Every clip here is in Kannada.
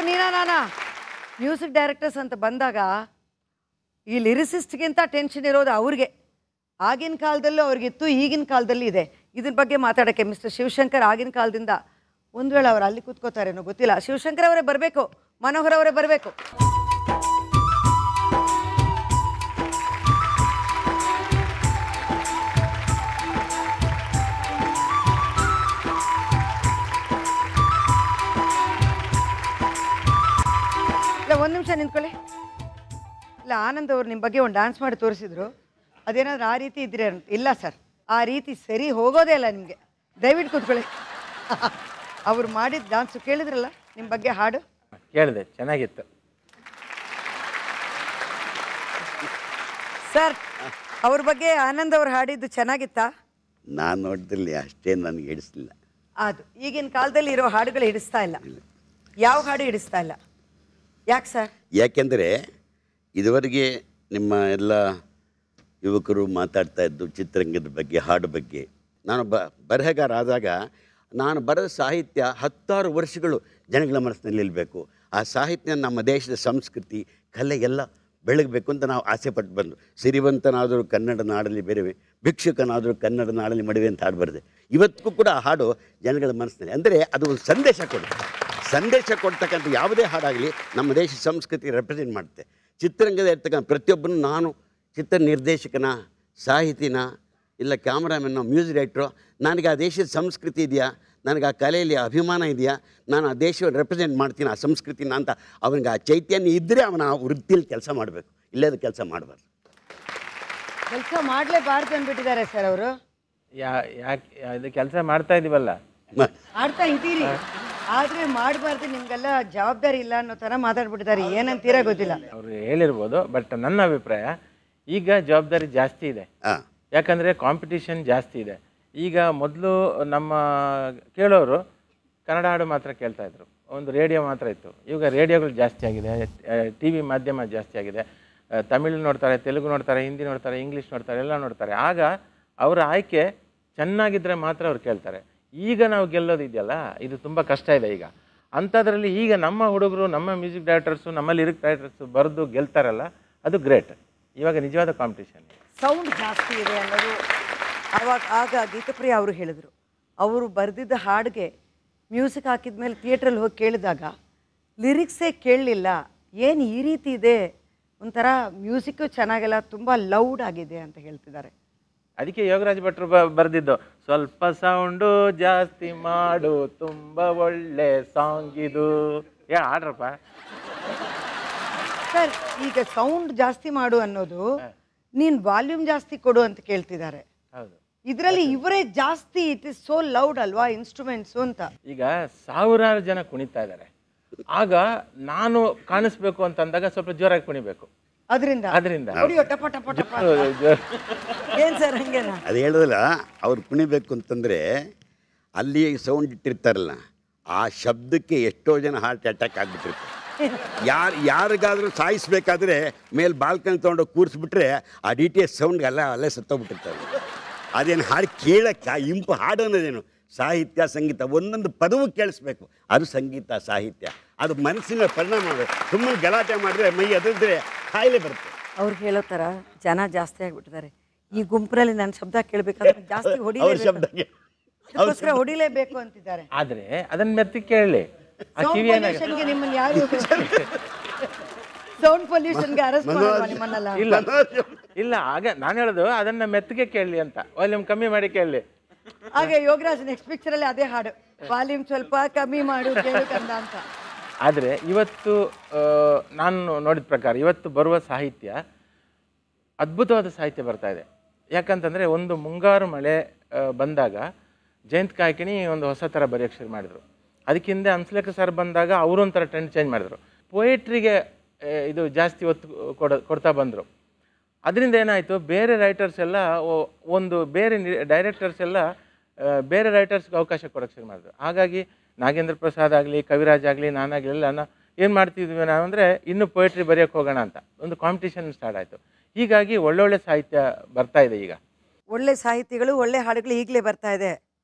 ನೀನಾ ನಾನಾ ಮ್ಯೂಸಿಕ್ ಡೈರೆಕ್ಟರ್ಸ್ ಅಂತ ಬಂದಾಗ ಈ ಲಿರಿಸಿಸ್ಟ್ಗಿಂತ ಟೆನ್ಷನ್ ಇರೋದು ಅವ್ರಿಗೆ ಆಗಿನ ಕಾಲದಲ್ಲೂ ಅವ್ರಿಗಿತ್ತು ಈಗಿನ ಕಾಲದಲ್ಲಿ ಇದೆ ಇದ್ರ ಬಗ್ಗೆ ಮಾತಾಡೋಕ್ಕೆ ಮಿಸ್ಟರ್ ಶಿವಶಂಕರ್ ಆಗಿನ ಕಾಲದಿಂದ ಒಂದು ವೇಳೆ ಅವ್ರು ಅಲ್ಲಿ ಕೂತ್ಕೋತಾರೇನೋ ಗೊತ್ತಿಲ್ಲ ಶಿವಶಂಕರ್ ಅವರೇ ಬರಬೇಕು ಮನೋಹರ್ ಅವರೇ ಬರಬೇಕು ಇಲ್ಲ ಒಂದು ನಿಮಿಷ ನಿಂತ್ಕೊಳ್ಳಿ ಇಲ್ಲ ಆನಂದ್ ಅವ್ರು ನಿಮ್ಮ ಬಗ್ಗೆ ಒಂದು ಡ್ಯಾನ್ಸ್ ಮಾಡಿ ತೋರಿಸಿದ್ರು ಅದೇನಾದ್ರೂ ಆ ರೀತಿ ಇದ್ರೆ ಅಂತ ಇಲ್ಲ ಸರ್ ಆ ರೀತಿ ಸರಿ ಹೋಗೋದೇ ಇಲ್ಲ ನಿಮಗೆ ದಯವಿಟ್ಟು ಕೂತ್ಕೊಳ್ಳಿ ಅವ್ರು ಮಾಡಿದ ಡ್ಯಾನ್ಸು ಕೇಳಿದ್ರಲ್ಲ ನಿಮ್ಮ ಬಗ್ಗೆ ಹಾಡು ಕೇಳಿದೆ ಚೆನ್ನಾಗಿತ್ತು ಸರ್ ಅವ್ರ ಬಗ್ಗೆ ಆನಂದ್ ಅವ್ರು ಹಾಡಿದ್ದು ಚೆನ್ನಾಗಿತ್ತಾ ನಾನು ನೋಡಿದಲ್ಲಿ ಅಷ್ಟೇ ನನಗೆ ಹಿಡಿಸ್ಲಿಲ್ಲ ಅದು ಈಗಿನ ಕಾಲದಲ್ಲಿ ಇರೋ ಹಾಡುಗಳು ಹಿಡಿಸ್ತಾ ಇಲ್ಲ ಯಾವ ಹಾಡು ಹಿಡಿಸ್ತಾ ಇಲ್ಲ ಯಾಕೆ ಸರ್ ಯಾಕೆಂದರೆ ಇದುವರೆಗೆ ನಿಮ್ಮ ಎಲ್ಲ ಯುವಕರು ಮಾತಾಡ್ತಾ ಇದ್ದು ಚಿತ್ರರಂಗದ ಬಗ್ಗೆ ಹಾಡು ಬಗ್ಗೆ ನಾನು ಬ ಬರಹಗಾರ ಆದಾಗ ನಾನು ಬರೆದ ಸಾಹಿತ್ಯ ಹತ್ತಾರು ವರ್ಷಗಳು ಜನಗಳ ಮನಸ್ಸಿನಲ್ಲಿ ನಿಲ್ಲಬೇಕು ಆ ಸಾಹಿತ್ಯ ನಮ್ಮ ದೇಶದ ಸಂಸ್ಕೃತಿ ಕಲೆ ಎಲ್ಲ ಬೆಳಗಬೇಕು ಅಂತ ನಾವು ಆಸೆ ಪಟ್ಟು ಬಂದು ಸಿರಿವಂತನಾದರೂ ಕನ್ನಡ ನಾಡಲ್ಲಿ ಬೇರೆವೆ ಭಿಕ್ಷುಕನಾದರೂ ಕನ್ನಡ ನಾಡಲ್ಲಿ ಮಡಿವೆ ಅಂತ ಹಾಡು ಬರೆದೆ ಇವತ್ತಿಗೂ ಕೂಡ ಆ ಹಾಡು ಜನಗಳ ಮನಸ್ಸಿನಲ್ಲಿ ಅಂದರೆ ಅದು ಒಂದು ಸಂದೇಶ ಕೊಡುತ್ತೆ ಸಂದೇಶ ಕೊಡ್ತಕ್ಕಂಥ ಯಾವುದೇ ಹಾಡಾಗಲಿ ನಮ್ಮ ದೇಶ ಸಂಸ್ಕೃತಿ ರೆಪ್ರೆಸೆಂಟ್ ಮಾಡುತ್ತೆ ಚಿತ್ರರಂಗದ ಇರ್ತಕ್ಕಂಥ ಪ್ರತಿಯೊಬ್ಬನು ನಾನು ಚಿತ್ರ ನಿರ್ದೇಶಕನ ಸಾಹಿತಿನ ಇಲ್ಲ ಕ್ಯಾಮ್ರಾಮನ್ನು ಮ್ಯೂಸಿಕ್ ಡೈರೆಕ್ಟ್ರು ನನಗೆ ಆ ದೇಶದ ಸಂಸ್ಕೃತಿ ಇದೆಯಾ ನನಗೆ ಆ ಕಲೆಯಲ್ಲಿ ಅಭಿಮಾನ ಇದೆಯಾ ನಾನು ಆ ದೇಶವನ್ನು ರೆಪ್ರೆಸೆಂಟ್ ಮಾಡ್ತೀನಿ ಆ ಸಂಸ್ಕೃತಿನ ಅಂತ ಅವನಿಗೆ ಆ ಚೈತನ್ಯ ಇದ್ದರೆ ಅವನ ಆ ವೃತ್ತಿಯಲ್ಲಿ ಕೆಲಸ ಮಾಡಬೇಕು ಇಲ್ಲದ ಕೆಲಸ ಮಾಡಬಾರ್ದು ಕೆಲಸ ಮಾಡಲೇಬಾರ್ದು ಅಂದ್ಬಿಟ್ಟಿದ್ದಾರೆ ಸರ್ ಅವರು ಯಾ ಯಾಕೆ ಇದು ಕೆಲಸ ಮಾಡ್ತಾ ಇದೀವಲ್ಲ ಆಡ್ತಾ ಇದ್ದೀರಿ ಆದ್ರೆ ಮಾಡಬಾರ್ದು ನಿಮ್ಗೆಲ್ಲ ಜವಾಬ್ದಾರಿ ಇಲ್ಲ ಅನ್ನೋ ಥರ ಮಾತಾಡ್ಬಿಟ್ಟಿದ್ದಾರೆ ಏನಂತೀರಾ ಗೊತ್ತಿಲ್ಲ ಅವರು ಹೇಳಿರ್ಬೋದು ಬಟ್ ನನ್ನ ಅಭಿಪ್ರಾಯ ಈಗ ಜವಾಬ್ದಾರಿ ಜಾಸ್ತಿ ಇದೆ ಹಾಂ ಯಾಕಂದರೆ ಕಾಂಪಿಟಿಷನ್ ಜಾಸ್ತಿ ಇದೆ ಈಗ ಮೊದಲು ನಮ್ಮ ಕೇಳೋರು ಕನ್ನಡ ಹಾಡು ಮಾತ್ರ ಕೇಳ್ತಾ ಇದ್ರು ಒಂದು ರೇಡಿಯೋ ಮಾತ್ರ ಇತ್ತು ಈಗ ರೇಡಿಯೋಗಳು ಜಾಸ್ತಿ ಆಗಿದೆ ಟಿ ವಿ ಮಾಧ್ಯಮ ಜಾಸ್ತಿ ಆಗಿದೆ ಆ, ತಮಿಳು ನೋಡ್ತಾರೆ ತೆಲುಗು ನೋಡ್ತಾರೆ ಹಿಂದಿ ನೋಡ್ತಾರೆ ಇಂಗ್ಲೀಷ್ ನೋಡ್ತಾರೆ ಎಲ್ಲ ನೋಡ್ತಾರೆ ಆಗ ಅವರ ಆಯ್ಕೆ ಚೆನ್ನಾಗಿದ್ದರೆ ಮಾತ್ರ ಅವ್ರು ಕೇಳ್ತಾರೆ ಈಗ ನಾವು ಗೆಲ್ಲೋದಿದೆಯಲ್ಲ ಇದು ತುಂಬ ಕಷ್ಟ ಇದೆ ಈಗ ಅಂಥದ್ರಲ್ಲಿ ಈಗ ನಮ್ಮ ಹುಡುಗರು ನಮ್ಮ ಮ್ಯೂಸಿಕ್ ಡೈರೆಕ್ಟರ್ಸು ನಮ್ಮ ಲಿರಿಕ್ ಡೈರೆಕ್ಟರ್ಸು ಬರೆದು ಗೆಲ್ತಾರಲ್ಲ ಅದು ಗ್ರೇಟ್ ಇವಾಗ ನಿಜವಾದ ಕಾಂಪಿಟಿಷನ್ ಸೌಂಡ್ ಜಾಸ್ತಿ ಇದೆ ಅನ್ನೋದು ಅವಾಗ ಆಗ ಗೀತಪ್ರಿಯ ಅವರು ಹೇಳಿದರು ಅವರು ಬರೆದಿದ್ದ ಹಾಡಿಗೆ ಮ್ಯೂಸಿಕ್ ಹಾಕಿದ ಮೇಲೆ ಥಿಯೇಟ್ರಲ್ಲಿ ಹೋಗಿ ಕೇಳಿದಾಗ ಲಿರಿಕ್ಸೇ ಕೇಳಲಿಲ್ಲ ಏನು ಈ ರೀತಿ ಇದೆ ಒಂಥರ ಮ್ಯೂಸಿಕ್ಕು ಚೆನ್ನಾಗಿಲ್ಲ ತುಂಬ ಲೌಡ್ ಆಗಿದೆ ಅಂತ ಹೇಳ್ತಿದ್ದಾರೆ ಅದಕ್ಕೆ ಯೋಗರಾಜ್ ಭಟ್ರು ಬ ಬರೆದಿದ್ದು ಸ್ವಲ್ಪ ಸೌಂಡು ಜಾಸ್ತಿ ಮಾಡು ತುಂಬ ಒಳ್ಳೆ ಸಾಂಗ್ ಇದು ಏ ಆಡ್ರಪ್ಪ ಸರ್ ಈಗ ಸೌಂಡ್ ಜಾಸ್ತಿ ಮಾಡು ಅನ್ನೋದು ನೀನು ವಾಲ್ಯೂಮ್ ಜಾಸ್ತಿ ಕೊಡು ಅಂತ ಕೇಳ್ತಿದ್ದಾರೆ ಹೌದು ಇದರಲ್ಲಿ ಇವರೇ ಜಾಸ್ತಿ ಇಟ್ ಇಸ್ ಸೋ ಲೌಡ್ ಅಲ್ವಾ ಇನ್ಸ್ಟ್ರೂಮೆಂಟ್ಸು ಅಂತ ಈಗ ಸಾವಿರಾರು ಜನ ಕುಣಿತಾ ಇದ್ದಾರೆ ಆಗ ನಾನು ಕಾಣಿಸ್ಬೇಕು ಅಂತ ಅಂದಾಗ ಸ್ವಲ್ಪ ಜೋರಾಗಿ ಕುಣಿಬೇಕು ಅದರಿಂದ ಅದರಿಂದ ಹೊಡಿಯೋ ಟಪ ಟಪ ಟಪ ಏನ್ ಸರ್ ಹಂಗೇನಾ ಅದು ಹೇಳೋದಲ್ಲ ಅವ್ರು ಕುಣಿಬೇಕು ಅಂತಂದರೆ ಅಲ್ಲಿ ಸೌಂಡ್ ಇಟ್ಟಿರ್ತಾರಲ್ಲ ಆ ಶಬ್ದಕ್ಕೆ ಎಷ್ಟೋ ಜನ ಹಾರ್ಟ್ ಅಟ್ಯಾಕ್ ಆಗಿಬಿಟ್ಟಿರ್ತಾರೆ ಯಾರು ಯಾರಿಗಾದರೂ ಸಾಯಿಸ್ಬೇಕಾದ್ರೆ ಮೇಲೆ ಬಾಲ್ಕನಿ ತೊಗೊಂಡು ಕೂರಿಸ್ಬಿಟ್ರೆ ಆ ಡಿ ಟಿ ಎಸ್ ಸೌಂಡ್ಗೆ ಅಲ್ಲ ಅಲ್ಲೇ ಸತ್ತೋಗ್ಬಿಟ್ಟಿರ್ತಾರೆ ಅದೇನು ಹಾಡು ಕೇಳಕ್ಕೆ ಇಂಪು ಹಾಡು ಅನ್ನೋದೇನು ಸಾಹಿತ್ಯ ಸಂಗೀತ ಒಂದೊಂದು ಪದವು ಕೇಳಿಸ್ಬೇಕು ಅದು ಸಂಗೀತ ಸಾಹಿತ್ಯ ಅದು ಮನಸ್ಸಿನ ಪರಿಣಾಮ ಮಾಡಬೇಕು ಸುಮ್ಮನೆ ಗಲಾಟೆ ಮಾಡಿದ್ರೆ ಮೈ ಅದಿದ್ರೆ ಕಾಯಿಲೆ ಬರುತ್ತೆ ಅವ್ರು ಹೇಳೋ ಥರ ಜನ ಜಾಸ್ತಿ ಆಗ್ಬಿಟ್ಟಿದ್ದಾರೆ ಈ ಗುಂಪಿನಲ್ಲಿ ನನ್ನ ಶಬ್ದ ಕೇಳಬೇಕಾದ್ರೆ ಜಾಸ್ತಿ ಅವ್ರ ಹೊಡಿಲೇಬೇಕು ಶಬ್ದಕ್ಕೆ ಅದಕ್ಕೋಸ್ಕರ ಹೊಡಿಲೇಬೇಕು ಅಂತಿದ್ದಾರೆ ಆದ್ರೆ ಅದನ್ನ ಮೆತ್ತಿ ಕೇಳಲಿ ಆ ಸೌಂಡ್ ಕಿವಿ ಏನಾಗ ಪೊಲ್ಯೂಷನ್ಗೆ ನಿಮ್ಮನ್ನ ಯಾರು ಸೌಂಡ್ ಪೊಲ್ಯೂಷನ್ಗೆ ಅರೆಸ್ಟ್ ಮಾಡಲ್ವಾ ನಿಮ್ಮನ್ನೆಲ್ಲ ಇಲ್ಲ ಇಲ್ಲ ಆಗ ನಾನು ಹೇಳೋದು ಅದನ್ನ ಮೆತ್ತಗೆ ಕೇಳಲಿ ಅಂತ ವಾಲ್ಯೂಮ್ ಕಮ್ಮಿ ಮಾಡಿ ಕೇಳಲಿ ಹಾಗೆ ಯೋಗರಾಜ್ ನೆಕ್ಸ್ಟ್ ಪಿಕ್ಚರ್ ಅಲ್ಲಿ ಅದೇ ಹಾಡು ವಾಲ್ಯೂಮ್ ಸ್ವಲ್ಪ ಕಮ್ಮಿ ಮಾಡು ಕೇಳು ಕಂದ ಅಂತ ಆದರೆ ಇವತ್ತು ಆ, ನಾನು ನೋಡಿದ ಪ್ರಕಾರ ಇವತ್ತು ಬರುವ ಸಾಹಿತ್ಯ ಅದ್ಭುತವಾದ ಸಾಹಿತ್ಯ ಬರ್ತಾ ಇದೆ ಯಾಕಂತಂದರೆ ಒಂದು ಮುಂಗಾರು ಮಳೆ ಆ, ಬಂದಾಗ ಜಯಂತ್ ಕಾಯ್ಕಿಣಿ ಒಂದು ಹೊಸ ಥರ ಬರೆಯೋಕ್ಕೆ ಶುರು ಮಾಡಿದರು ಅದಕ್ಕೆ ಹಿಂದೆ ಹಂಸಲೇಖ ಸರ್ ಬಂದಾಗ ಅವರು ಒಂಥರ ಟ್ರೆಂಡ್ ಚೇಂಜ್ ಮಾಡಿದರು ಪೊಯೆಟ್ರಿಗೆ ಇದು ಜಾಸ್ತಿ ಒತ್ತು ಕೊಡ ಕೊಡ್ತಾ ಬಂದರು ಅದರಿಂದ ಏನಾಯಿತು ಬೇರೆ ರೈಟರ್ಸ್ ಎಲ್ಲ ಒ- ಒಂದು ಬೇರೆ ಡೈರೆಕ್ಟರ್ಸ್ ಎಲ್ಲ ಆ, ಬೇರೆ ರೈಟರ್ಸ್ಗೆ ಅವಕಾಶ ಕೊಡೋಕ್ಕೆ ಶುರು ಮಾಡಿದ್ರು ಹಾಗಾಗಿ ನಾಗೇಂದ್ರ ಪ್ರಸಾದ್ ಆಗಲಿ ಕವಿರಾಜ್ ಆಗಲಿ ನಾನಾಗಲಿ ಎಲ್ಲ ನಾ ಏನು ಮಾಡ್ತಿದ್ವಿ ನಾವು ಅಂದರೆ ಇನ್ನೂ ಪೊಯೆಟ್ರಿ ಬರೆಯೋಕ್ಕೆ ಹೋಗೋಣ ಅಂತ ಒಂದು ಕಾಂಪಿಟೇಷನ್ ಸ್ಟಾರ್ಟ್ ಆಯಿತು ಹೀಗಾಗಿ ಒಳ್ಳೊಳ್ಳೆ ಸಾಹಿತ್ಯ ಬರ್ತಾ ಇದೆ ಈಗ ಒಳ್ಳೆ ಸಾಹಿತಿಗಳು ಒಳ್ಳೆ ಹಾಡುಗಳು ಈಗಲೇ ಬರ್ತಾ ಇದೆ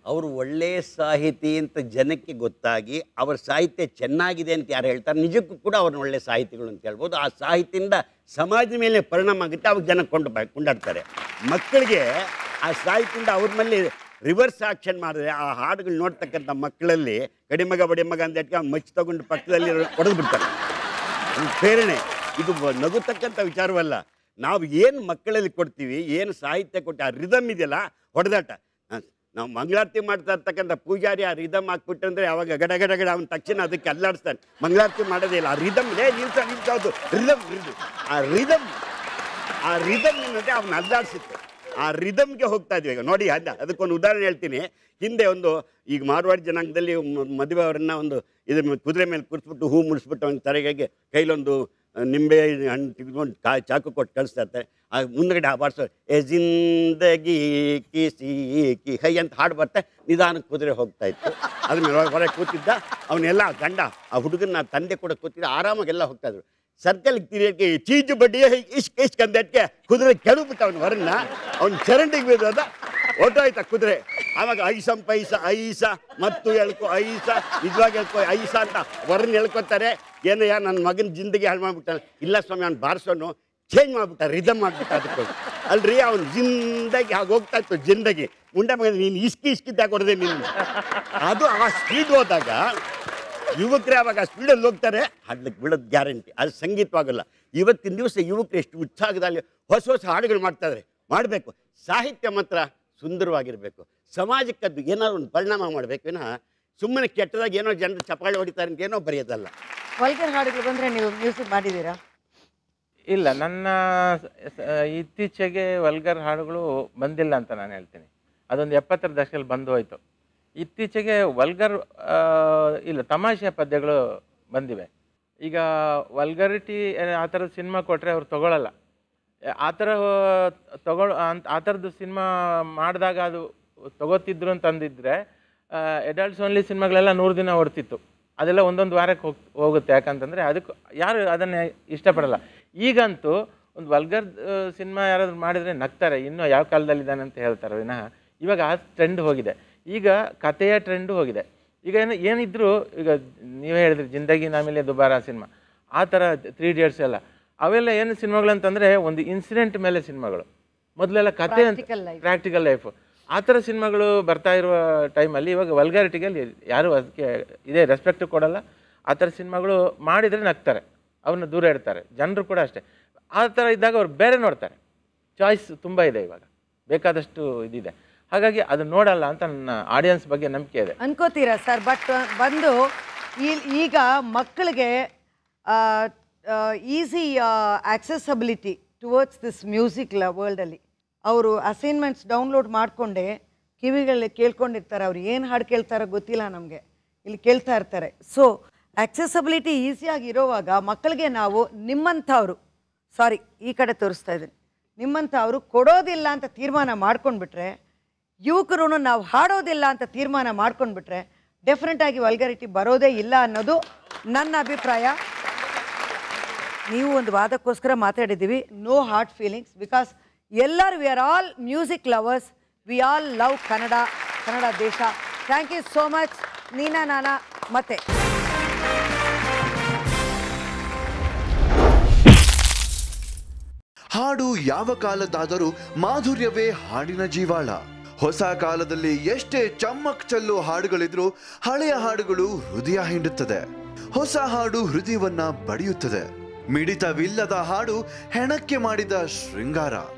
ಅವರು ಒಳ್ಳೆಯ ಸಾಹಿತಿ ಅಂತ ಜನಕ್ಕೆ ಗೊತ್ತಾಗಿ ಅವರ ಸಾಹಿತ್ಯ ಚೆನ್ನಾಗಿದೆ ಅಂತ ಯಾರು ಹೇಳ್ತಾರೆ ನಿಜಕ್ಕೂ ಕೂಡ ಅವ್ರನ್ನ ಒಳ್ಳೆಯ ಸಾಹಿತಿಗಳು ಅಂತ ಹೇಳ್ಬೋದು ಆ ಸಾಹಿತ್ಯದಿಂದ ಸಮಾಜದ ಮೇಲೆ ಪರಿಣಾಮ ಆಗುತ್ತೆ ಅವಾಗ ಜನ ಕೊಂಡು ಬ- ಕೊಂಡಾಡ್ತಾರೆ ಮಕ್ಕಳಿಗೆ ಆ ಸಾಹಿತ್ಯದಿಂದ ಅವ್ರ ಮೇಲೆ ರಿವರ್ಸ್ ಆಕ್ಷನ್ ಮಾಡಿದ್ರೆ ಆ ಹಾಡುಗಳು ನೋಡ್ತಕ್ಕಂಥ ಮಕ್ಕಳಲ್ಲಿ ಕಡಿಮಗ ಬಡಿಮಗ ಅಂತ ಇಟ್ಕೊಂಡು ಮಚ್ಚಿ ತಗೊಂಡು ಪಕ್ಕದಲ್ಲಿ ಹೊಡೆದು ಬಿಡ್ತಾರೆ ಅದು ಪ್ರೇರಣೆ ಇದು ಬ- ನಗುತಕ್ಕಂಥ ವಿಚಾರವಲ್ಲ ನಾವು ಏನು ಮಕ್ಕಳಲ್ಲಿ ಕೊಡ್ತೀವಿ ಏನು ಸಾಹಿತ್ಯ ಕೊಟ್ಟು ಆ ರಿದಮ್ ಇದೆಯಲ್ಲ ಹೊಡೆದಾಟ ಹ, ನಾವು ಮಂಗಳಾರತಿ ಮಾಡ್ತಾ ಇರ್ತಕ್ಕಂಥ ಪೂಜಾರಿ ಆ ರಿದಮ್ ಹಾಕ್ಬಿಟ್ಟಂದ್ರೆ ಅವಾಗ ಗಡ ಗಡ ಗಡ ಅವನ ತಕ್ಷಣ ಅದಕ್ಕೆ ಅಲ್ಲಾಡಿಸ್ತಾನೆ ಮಂಗಳಾರತಿ ಮಾಡೋದೇ ಇಲ್ಲ ಆ ರಿದಮ್ ಲೇ ನಿಲ್ಸ ನಿಲ್ಸೋದು ರಿದಮ್ ಆ ರಿದಮ್ ಆ ರಿದಮ್ ಏನಂದ್ರೆ ಅವನ್ನ ಅಲ್ಲಾಡಿಸುತ್ತೆ ಆ ರಿದಮ್ಗೆ ಹೋಗ್ತಾ ಇದ್ವಿ ಈಗ ನೋಡಿ ಅದ ಅದಕ್ಕೊಂದು ಉದಾಹರಣೆ ಹೇಳ್ತೀನಿ ಹಿಂದೆ ಒಂದು ಈಗ ಮಾರ್ವಾಡಿ ಜನಾಂಗದಲ್ಲಿ ಮ- ಮದುವೆ ಅವರನ್ನ ಒಂದು ಇದ್ರ ಮೇಲೆ ಕುದುರೆ ಮೇಲೆ ಕೂರಿಸ್ಬಿಟ್ಟು ಹೂ ಮುಡಿಸ್ಬಿಟ್ಟು ಅವ್ನ ತಲೆಗೆ ಕೈಲೊಂದು ಆ, ನಿಂಬೆ ಹಣ್ಣು ತೆಗೆದುಕೊಂಡು ಕಾ ಚಾಕು ಕೊಟ್ಟು ಕಳಿಸ್ತಾ ಇರ್ತಾರೆ ಆ ಮುಂದ್ಗಡೆ ಆ ಬಾರ್ಸೋ ಎ ಜಿಂದಗಿ ಕಿಸಿ ಕಿ ಹೈ ಅಂತ ಹಾಡು ಬರ್ತಾ ನಿಧಾನಕ್ಕೆ ಕುದುರೆ ಹೋಗ್ತಾ ಇತ್ತು ಅದ್ರ ಮೇಲೆ ಹೊರಗೆ ಕೂತಿದ್ದ ಅವನ್ನೆಲ್ಲ ಗಂಡ ಆ ಹುಡುಗನ ತಂದೆ ಕೂಡ ಕೂತಿದ್ದ ಆರಾಮಾಗೆಲ್ಲ ಹೋಗ್ತಾ ಇದ್ರು ಸರ್ಕಲ್ ತಿರುಗಕ್ಕೆ ಚೀಜು ಬಡ್ಡಿ ಇಷ್ಕ್ ಇಷ್ಕ್ ಅಂದಕ್ಕೆ ಕುದುರೆ ಕೆಡಬಿಟ್ಟ ಅವನು ಹೊರನ್ನ ಅವ್ನು ಚರಂಡಿಗೆ ಬಿದ್ದೋದ ಹೊಟ್ಟೋಯ್ತ ಕುದುರೆ ಆವಾಗ ಐಸಂ ಪೈಸ ಐಸ ಮತ್ತು ಎಳ್ಕೊ ಐಸ ನಿಜವಾಗಿ ಹೇಳ್ಕೊ ಐಸ ಅಂತ ಹೊರನ್ನ ಹೇಳ್ಕೊತಾರೆ ಏನಯ್ಯ ನನ್ನ ಮಗನ ಜಿಂದಗಿ ಹಾಳು ಮಾಡ್ಬಿಟ್ಟ ಇಲ್ಲ ಸ್ವಾಮಿ ಅವ್ನು ಬಾರಿಸೋನು ಚೇಂಜ್ ಮಾಡ್ಬಿಟ್ಟ ರಿದಮ್ ಮಾಡ್ಬಿಟ್ಟ ಅದಕ್ಕೆ ಅಲ್ರಿ ಅವ್ನು ಜಿಂದಗಿ ಹಾಗೆ ಹೋಗ್ತಾ ಇತ್ತು ಜಿಂದಗಿ ಮುಂಡೆ ಮಗ ನೀನು ಇಸ್ಕಿ ಇಸ್ಕಿದ್ದ ಕೊಡದೆ ನೀನು ಅದು ಆ ಸ್ಪೀಡ್ ಹೋದಾಗ ಯುವಕರೇ ಅವಾಗ ಸ್ಪೀಡಲ್ಲಿ ಹೋಗ್ತಾರೆ ಹಾಡ್ಲಿಕ್ಕೆ ಬಿಡೋದು ಗ್ಯಾರಂಟಿ ಅದು ಸಂಗೀತವಾಗಲ್ಲ ಇವತ್ತಿನ ದಿವಸ ಯುವಕರು ಎಷ್ಟು ಉತ್ಸಾಹದಲ್ಲಿ ಹೊಸ ಹೊಸ ಹಾಡುಗಳು ಮಾಡ್ತಾ ಇದ್ದಾರೆ ಮಾಡಬೇಕು ಸಾಹಿತ್ಯ ಮಾತ್ರ ಸುಂದರವಾಗಿರಬೇಕು ಸಮಾಜಕ್ಕೆ ಅದು ಏನಾದ್ರು ಒಂದು ಪರಿಣಾಮ ಮಾಡಬೇಕು ವಿನಃ ಸುಮ್ಮನೆ ಕೆಟ್ಟದಾಗ ಏನೋ ಜನರು ಚಪ್ಪಾಳೆ ಹೊಡಿತಾರೆ ಅಂತ ಏನೋ ಬರೆಯೋದಲ್ಲ ವಲ್ಗರ್ ಹಾಡುಗಳು ಬಂದರೆ ನೀವು ಮ್ಯೂಸಿಕ್ ಮಾಡಿದ್ದೀರಾ ಇಲ್ಲ ನನ್ನ ಸ- ಸ- ಇತ್ತೀಚೆಗೆ ವಲ್ಗರ್ ಹಾಡುಗಳು ಬಂದಿಲ್ಲ ಅಂತ ನಾನು ಹೇಳ್ತೀನಿ ಅದೊಂದು ಎಪ್ಪತ್ತರ ದಶಕದಲ್ಲಿ ಬಂದು ಹೋಯ್ತು ಇತ್ತೀಚೆಗೆ ವಲ್ಗರ್ ಆ, ಇಲ್ಲ ತಮಾಷೆ ಪದ್ಯಗಳು ಬಂದಿವೆ ಈಗ ವಲ್ಗರಿಟಿ ಆ ಥರದ ಸಿನಿಮಾ ಕೊಟ್ಟರೆ ಅವ್ರು ತಗೊಳ್ಳಲ್ಲ ಆ ಥರ ತಗೊಳ್ ಅಂತ ಆ ಥರದ್ದು ಸಿನಿಮಾ ಮಾಡಿದಾಗ ಅದು ತಗೋತಿದ್ರು ಅಂತಂದಿದ್ರೆ ಎಡಲ್ಟ್ಸ್ ಓನ್ಲಿ ಸಿನಿಮಾಗಳೆಲ್ಲ ನೂರು ದಿನ ಓಡ್ತಿತ್ತು ಅದೆಲ್ಲ ಒಂದೊಂದು ವಾರಕ್ಕೆ ಹೋಗ್ ಹೋಗುತ್ತೆ ಯಾಕಂತಂದರೆ ಅದಕ್ಕೆ ಯಾರು ಅದನ್ನು ಇಷ್ಟಪಡಲ್ಲ ಈಗಂತೂ ಒಂದು ವಲ್ಗರ್ ಸಿನಿಮಾ ಯಾರಾದರೂ ಮಾಡಿದರೆ ನಗ್ತಾರೆ ಇನ್ನೂ ಯಾವ ಕಾಲದಲ್ಲಿದ್ದಾನೆ ಅಂತ ಹೇಳ್ತಾರೆ ವಿನಃ ಇವಾಗ ಆ ಟ್ರೆಂಡ್ ಹೋಗಿದೆ ಈಗ ಕಥೆಯ ಟ್ರೆಂಡು ಹೋಗಿದೆ ಈಗ ಏನು ಏನಿದ್ರು ಈಗ ನೀವೇ ಹೇಳಿದ್ರಿ ಜಿಂದಗಿ ನಾಮೇಲೆ ದುಬಾರ ಸಿನಿಮಾ ಆ ಥರ ತ್ರೀ ಇಡಿಯಟ್ಸ್ ಎಲ್ಲ ಅವೆಲ್ಲ ಏನು ಸಿನಿಮಾಗಳಂತಂದರೆ ಒಂದು ಇನ್ಸಿಡೆಂಟ್ ಮೇಲೆ ಸಿನಿಮಾಗಳು ಮೊದಲೆಲ್ಲ ಕತೆ ಅಂತ Practical life. ಪ್ರಾಕ್ಟಿಕಲ್ ಲೈಫು ಆ ಥರ ಸಿನಿಮಾಗಳು ಬರ್ತಾ ಇರುವ ಟೈಮಲ್ಲಿ ಇವಾಗ ವಲ್ಗಾರಿಟಿಗಲ್ಲಿ ಯಾರು ಅದಕ್ಕೆ ಇದೇ ರೆಸ್ಪೆಕ್ಟ್ ಕೊಡಲ್ಲ ಆ ಥರ ಸಿನಿಮಾಗಳು ಮಾಡಿದರೆ ನಗ್ತಾರೆ ಅವನ್ನ ದೂರ ಇಡ್ತಾರೆ ಜನರು ಕೂಡ ಅಷ್ಟೇ ಆ ಥರ ಇದ್ದಾಗ ಅವ್ರು ಬೇರೆ ನೋಡ್ತಾರೆ ಚಾಯ್ಸ್ ತುಂಬ ಇದೆ ಇವಾಗ ಬೇಕಾದಷ್ಟು ಇದಿದೆ ಹಾಗಾಗಿ ಅದು ನೋಡಲ್ಲ ಅಂತ ನನ್ನ ಆಡಿಯನ್ಸ್ ಬಗ್ಗೆ ನಂಬಿಕೆ ಇದೆ ಅನ್ಕೋತೀರಾ ಸರ್ ಬಟ್ ಬಂದು ಈ- ಈಗ ಮಕ್ಕಳಿಗೆ easy accessibility towards this music ಲ ವರ್ಲ್ಡಲ್ಲಿ ಅವರು ಅಸೈನ್ಮೆಂಟ್ಸ್ ಡೌನ್ಲೋಡ್ ಮಾಡಿಕೊಂಡೆ ಕಿವಿಗಳಲ್ಲಿ ಕೇಳ್ಕೊಂಡಿರ್ತಾರೆ ಅವ್ರು ಏನು ಹಾಡು ಕೇಳ್ತಾರೋ ಗೊತ್ತಿಲ್ಲ ನಮಗೆ ಇಲ್ಲಿ ಕೇಳ್ತಾ ಇರ್ತಾರೆ ಸೊ ಆಕ್ಸೆಸಬಿಲಿಟಿ ಈಸಿಯಾಗಿ ಇರೋವಾಗ ಮಕ್ಕಳಿಗೆ ನಾವು ನಿಮ್ಮಂಥವ್ರು ಸಾರಿ ಈ ಕಡೆ ತೋರಿಸ್ತಾ ಇದ್ದೀನಿ ನಿಮ್ಮಂಥವ್ರು ಕೊಡೋದಿಲ್ಲ ಅಂತ ತೀರ್ಮಾನ ಮಾಡ್ಕೊಂಡ್ಬಿಟ್ರೆ ಯುವಕರು ನಾವು ಹಾಡೋದಿಲ್ಲ ಅಂತ ತೀರ್ಮಾನ ಮಾಡ್ಕೊಂಡ್ಬಿಟ್ರೆ ಡೆಫಿನೆಟ್ ಆಗಿ ವಲ್ಗರಿಟಿ ಬರೋದೇ ಇಲ್ಲ ಅನ್ನೋದು ನನ್ನ ಅಭಿಪ್ರಾಯ ನೀವು ಒಂದು ವಾದಕ್ಕೋಸ್ಕರ ಮಾತಾಡಿದ್ದೀವಿ ನೋ ಹಾರ್ಟ್ ಫೀಲಿಂಗ್ಸ್ ಬಿಕಾಸ್ ಎಲ್ಲರೂ we are all music lovers we all love Kannada Kannada ದೇಶ ಥ್ಯಾಂಕ್ ಯು ಸೋ ಮಚ್ ನೀನಾ ನಾನಾ ಮತ್ತೆ ಹಾಡು ಯಾವ ಕಾಲದ್ದಾದರೂ ಮಾಧುರ್ಯವೇ ಹಾಡಿನ ಜೀವಾಳ ಹೊಸ ಕಾಲದಲ್ಲಿ ಎಷ್ಟೇ ಚಮ್ಮಕ್ ಚೆಲ್ಲೋ ಹಾಡುಗಳಿದ್ರೂ ಹಳೆಯ ಹಾಡುಗಳು ಹೃದಯ ಹಿಂಡುತ್ತದೆ ಹೊಸ ಹಾಡು ಹೃದಯವನ್ನ ಬಡಿಯುತ್ತದೆ ಮಿಡಿತವಿಲ್ಲದ ಹಾಡು ಹೆಣಕ್ಕೆ ಮಾಡಿದ ಶೃಂಗಾರ